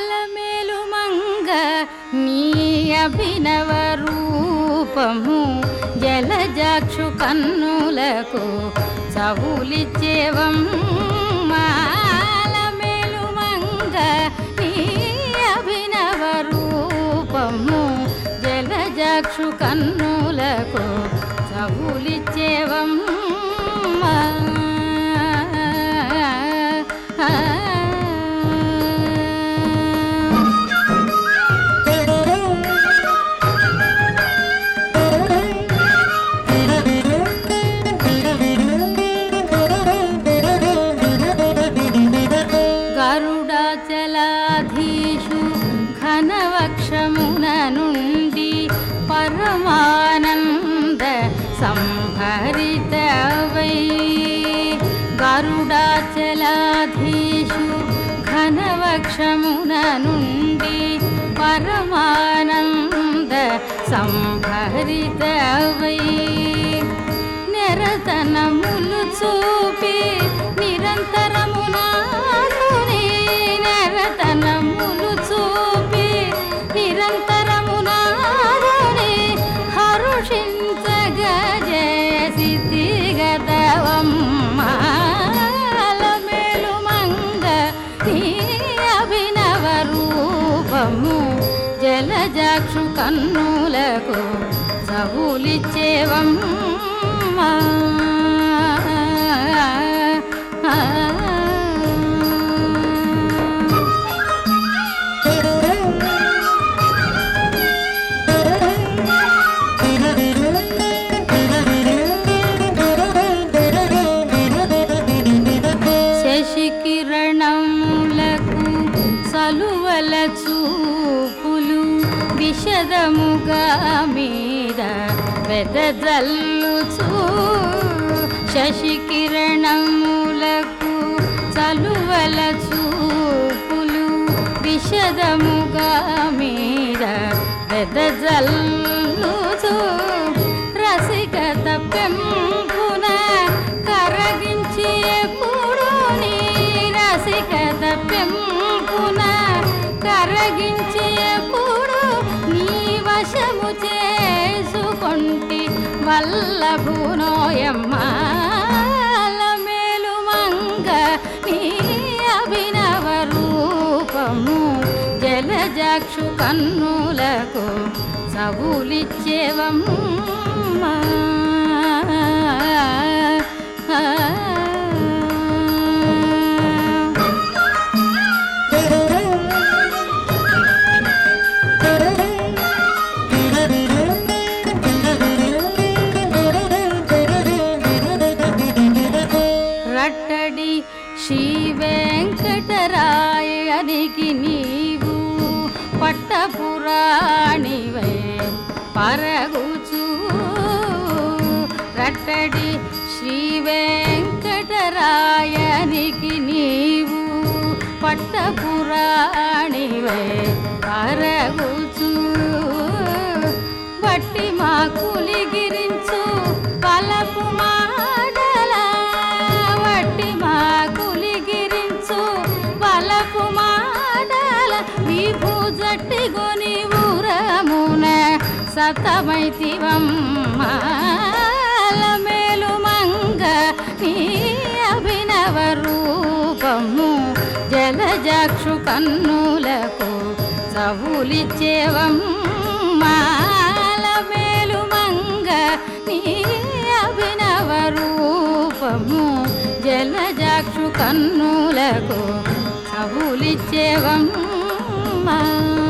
అలమేలు మంగ నీ అభినవ రూపము జలజాక్షు కన్నులకు చవులిచ్చేవమ్మేలు మంగ నీ అభినవ రూపము జలజాక్షు కన్నులకు చవులిచ్చేవమ్మా గరుడాచలాధీషు ఘనవక్షమున నుండి పరమానంద సంభరితవై గరుడాచలాధీషు ఘనవక్షమున నుండి పరమానంద సంభరితవై నిరతనములు చూపి నిరంతరమునాసుని నిరతనములు చూపి నిరంతరమునాసుని హరుషించగజేసి తిగదవమ్మేలు మంగ నీ అభినవ రూపము జలజాక్షు కన్నులకు చవులిచ్చేవమ్మా శశికిరణములకు సలువల చూపులు విషదముగా మీద వెదజల్లుచూ శశికిరణములకు సలువల చూపులు విషదముగా మీద వెదజల్లుచూ రసికత పెంపున కరగించి ఎప్పుడు నీ రసికత పెంపున కరగించి ఎప్పుడు నీ వశము చేసుకొంటి వల్లభునోయమ్మాల మంగ నీ అభినవ రూపము జలజాక్షు కన్నులకు చవులిచ్చేవమ్మా రట్టడి శ్రీ వెంకటరాయనికి నీవు పట్టపురాణివై పరగుచూ రట్టడి శ్రీ వెంకటరాయనికి నీవు పట్టపురాణివై పరగుచూ బట్టి మా కులిగిరించు పలపు మాటల వట్టి మా కులిగిరించు పలపు మాటల విభూ జట్టి గొని ఊరమున సతమైతివమ్మాల మేలు మంగ నీ అభినవ రూపము జలజాక్షు కన్నులకు చవులిచ్చేవమ్మాల మేలు మంగ నీ అభినవ రూపము జలజాక్షు కన్నులకు చవులిచ్చేవమ్మా